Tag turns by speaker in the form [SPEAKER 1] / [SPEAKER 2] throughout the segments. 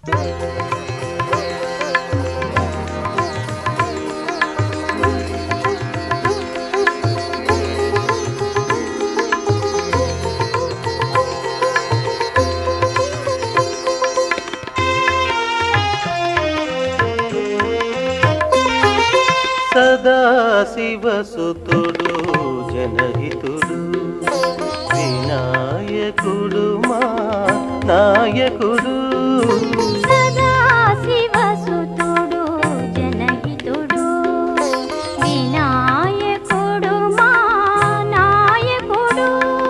[SPEAKER 1] సదాశివసుతుడు జనహితుడు వినాయకుడు మా నాయకుడు
[SPEAKER 2] సదాశివసుతుడు జనహితుడు వినాయకుడు మా నాయకుడు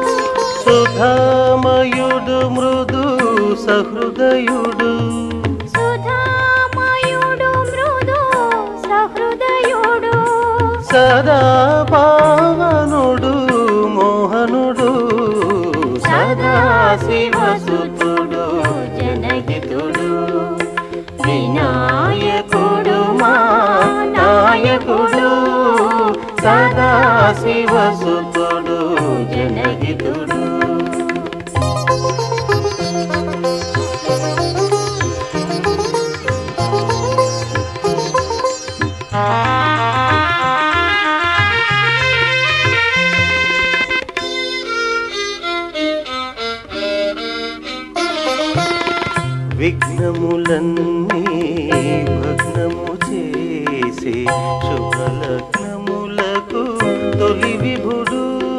[SPEAKER 1] సుధామయుడు మృదు సహృదయుడు
[SPEAKER 2] సుధామయుడు మృదు సహృదయుడు
[SPEAKER 1] సదా పావనుడు మోహనుడు సదాశివసుతుడు జనహితుడు వినాయకుడు మా నాయకుడు సదాశివసుతుడు జనహితుడు విఘ్నములన్నీ భగ్నము చేసి శుభలగ్నములకు తొలి విభుడు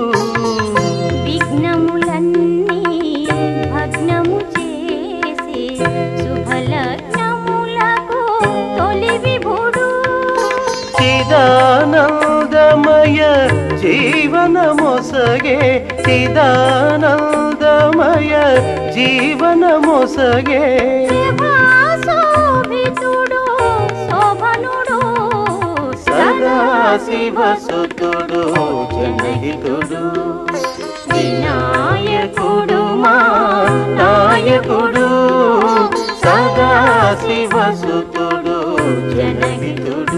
[SPEAKER 2] విఘ్నములన్నీ భగ్నము చేసి శుభలగ్నములకు తొలి విభుడు
[SPEAKER 1] చిదానందమయ జీవన మొసగే చిదానందమయ జీవన మొసగే
[SPEAKER 2] శోభితుడు శోభనుడు
[SPEAKER 1] సదాశివసుతుడు జనహితుడు వినాయకుడు మా నాయకుడు సదాశివసుతుడు జనహితుడు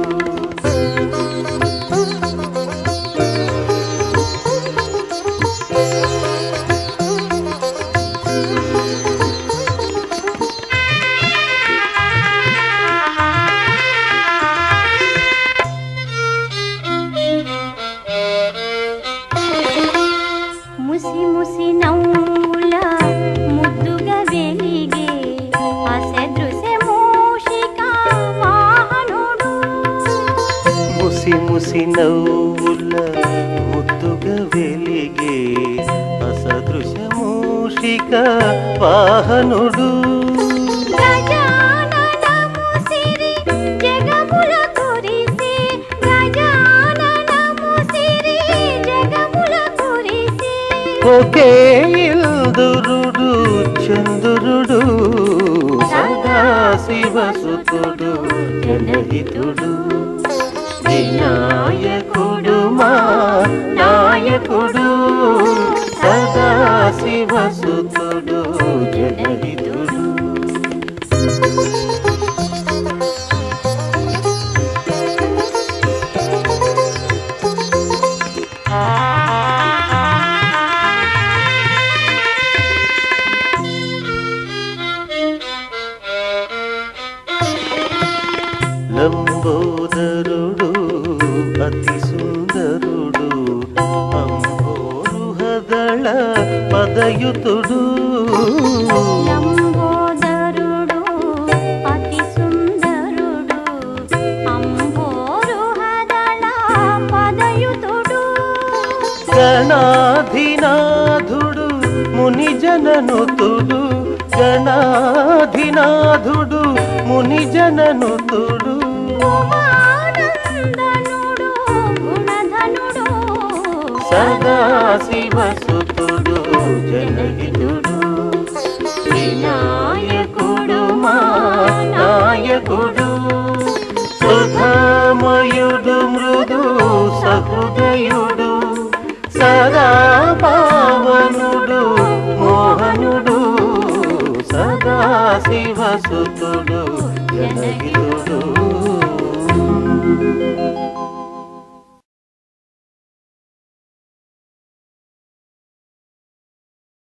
[SPEAKER 2] ముసి ముసి నవ్వుల ముద్దుగా వెలిగే అసదృశ మూషిక వాహనుడు
[SPEAKER 1] ముసి ముసి నవ్వుల ముద్దుగా వెలిగే అసదృశ మూషిక వాహనుడు
[SPEAKER 2] గజాననము సిరి జగముల కురిసే గజాననము సిరి జగముల కురిసే
[SPEAKER 1] ఒకే ఇల్దురుడు చంద్రుడు సదాశివసుతుడు జనహితుడు వినాయకుడు మా నాయకుడు సదాశివసుతుడు జనహితుడు లంబోదరుడు అతి సుందరుడు అంబోరుహదళ పదయుతుడు
[SPEAKER 2] లంబోదరుడు అతి సుందరుడు అంబోరు హదళ పదయుతుడు
[SPEAKER 1] గణాధినాథుడు మునిజననుతుడు గణాధినాథుడు మునిజననుతుడు
[SPEAKER 2] ఉమానందనుడు గుణధనుడు
[SPEAKER 1] సదాశివసుతుడు జనహితుడు వినాయకుడు మా నాయకుడు సుధామయుడు మృదు సహృదయుడు సదా పావనుడు మోహనుడు సదాశివసుతుడు జనహితుడు